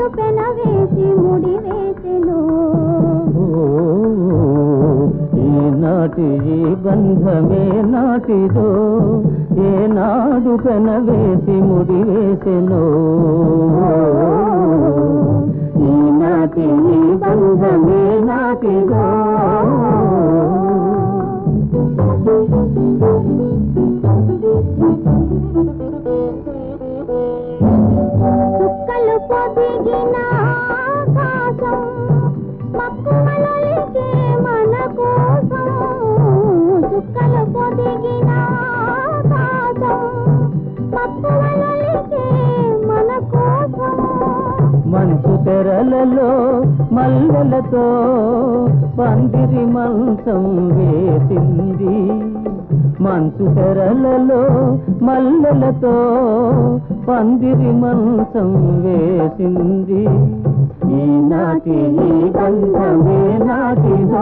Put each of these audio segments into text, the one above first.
పెనవేసి ముడి వేసెను ఈనాటి ఈ బంధమే నాటిదో ఏనాడు పెనవేసి ముడి వేసెనో ఈనాటి ఈ బంధమే నాటిదో చుక్కలు పొదిగిన ఆకాశం మక్కువలొలికే మన కోసం చుక్కలు పొదిగిన ఆకాశం మక్కువలొలికే మన కోసం మంచు తెరలలో మల్లెలతో పందిరి మంచం వేసింది మంచు తెరలలో మల్లెలతో పందిరి మంచం వేసింది ఈనాటి ఈ బంధమే నాటిదో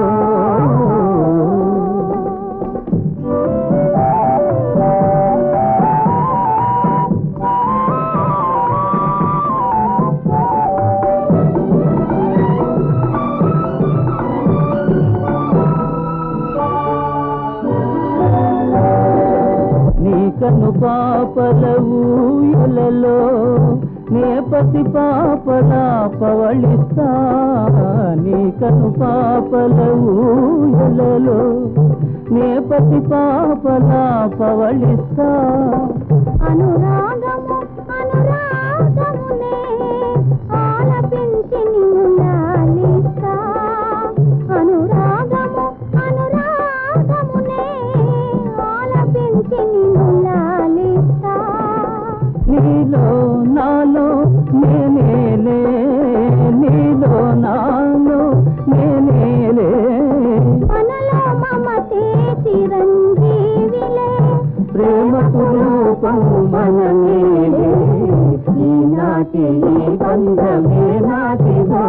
నీ కను పాపల ఊయలలో నే పసి పాపల పవళిస్తా నీ కను పాపల ఊయలలో నే పసి పాపల పవళిస్తా అనురాగము అనురాగమునే ఆలపించి నిన్ను లాలిస్తా అనురాగము అనురాగమునే ఆలపించి నిన్ను లాలిస్తా నీలో నాలో నేనేలే నీలో నాలో నేనేలే మనలో మమతే చిరంజీవిలే ప్రేమకు రూపం మనమేలే ఈనాటి ఈ బంధమే నాటిదో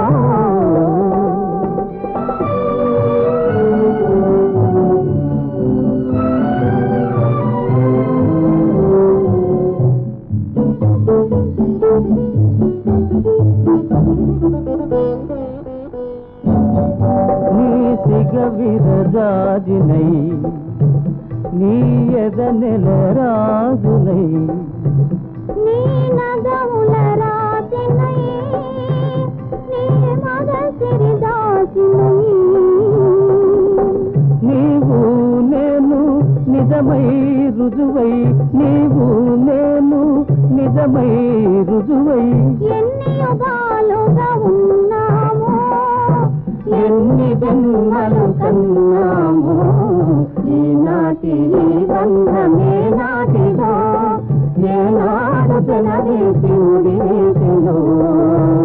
నీ సిగ విరజాజినై నీ ఎద నెల రాజునై నీ నగముల రాసినై నీ మగ సిరి దాసినై నీవు నేను నిజమై రుజువై నీవు నేను నిజమై రుజువై ఎన్ని యుగాలుగా ఉన్నామో ఎన్ని జన్మలు కన్నాము ఈనాటి ఈ బంధమే నాటిదో ఏనాడు తెనవేసి ముడి వేసెను